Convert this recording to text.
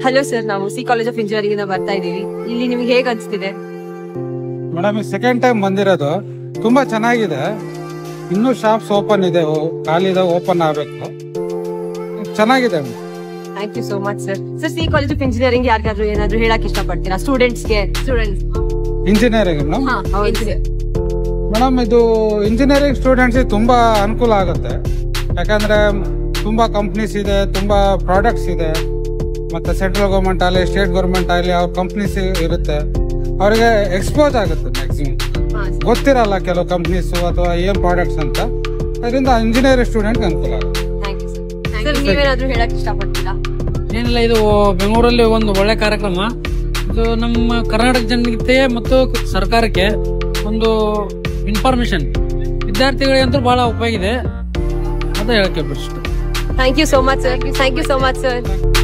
hello sir ನಾವು C college of engineering ಇಂದ ಬರ್ತಾ ಇದೀವಿ ಇಲ್ಲಿ ನಿಮ್ಗೆ ಹೇಗ್ ಅನ್ಸ್ತಿದೆ ಮೇಡಮ್ ಸೆಕೆಂಡ್ ಟೈಮ್ ಬಂದಿರೋದು ತುಂಬಾ ಚೆನ್ನಾಗಿದೆ ಇನ್ನೂ ಶಾಪ್ಸ್ ಓಪನ್ ಇದೆ ಓ- ಖಾಲಿ ಇದೆ ಓಪನ್ ಆಗ್ಬೇಕು ಚೆನ್ನಾಗಿದೆ madam thank you so much sir sir C college of engineering ಯಾರಿಗಾದ್ರೂ ಏನಾದ್ರು ಹೇಳಕ್ ಇಷ್ಟಪಡ್ತೀರಾ ಸ್ಟೂಡೆಂಟ್ಸ್ಗೆ ಸ್ಟೂಡೆಂಟ್ಸ್ ಇಂಜಿನಿಯರಿಂಗ್ ಮೇಡಮ್ ಹೌದು ಸರ್ ಮೇಡಮ್ ಇದು ಇಂಜಿನಿಯರಿಂಗ್ ಸ್ಟೂಡೆಂಟ್ಸ್ ತುಂಬಾ ಅನುಕೂಲ ಆಗುತ್ತೆ ಯಾಕಂದ್ರೆ ತುಂಬಾ ಕಂಪ್ನೀಸ್ ಇದೆ ತುಂಬಾ ಪ್ರಾಡಕ್ಟ್ಸ್ ಇದೆ ಮತ್ತೆ ಸೆಂಟ್ರಲ್ ಗೌರ್ಮೆಂಟ್ ಆಗಲಿ ಸ್ಟೇಟ್ ಗೌರ್ಮೆಂಟ್ ಆಗಲಿ ಅವ್ರ ಕಂಪ್ನೀಸ್ ಇರುತ್ತೆ ಅವರಿಗೆ ಎಕ್ಸ್ಪೋಸ್ ಆಗುತ್ತೆ ಮ್ಯಾಕ್ಸಿಮಮ್ ಗೊತ್ತಿರಲ್ಲ ಕೆಲವು ಕಂಪ್ನೀಸ್ ಅಥವಾ ಏನ್ ಪ್ರಾಡಕ್ಟ್ಸ್ ಅಂತ ಅದರಿಂದ ಇಂಜಿನಿಯರಿಂಗ್ ಸ್ಟೂಡೆಂಟ್ ಅನುಕೂಲ ಆಗುತ್ತೆ ಥ್ಯಾಂಕ್ ಯು ಸರ್ ಸರ್ ನೀವೇನಾದ್ರೂ ಹೇಳಕ್ ಇಷ್ಟಪಡ್ತೀರಾ ಏನಿಲ್ಲ ಇದು ಬೆಂಗಳೂರಲ್ಲಿ ಒಂದು ಒಳ್ಳೆ ಕಾರ್ಯಕ್ರಮ ಇದು ನಮ್ಮ ಕರ್ನಾಟಕ ಜನತೆ ಮತ್ತು ಸರ್ಕಾರಕ್ಕೆ ಒಂದು ಇನ್ಫಾರ್ಮೇಶನ್ ವಿದ್ಯಾರ್ಥಿಗಳಿಗೆ ಅಂತೂ ಬಹಳ ಉಪಯೋಗ ಇದೆ ಅಂತ ಹೇಳಕ್ಕೆ ಬಿಟ್ಟು thank you so much sir thank you so much sir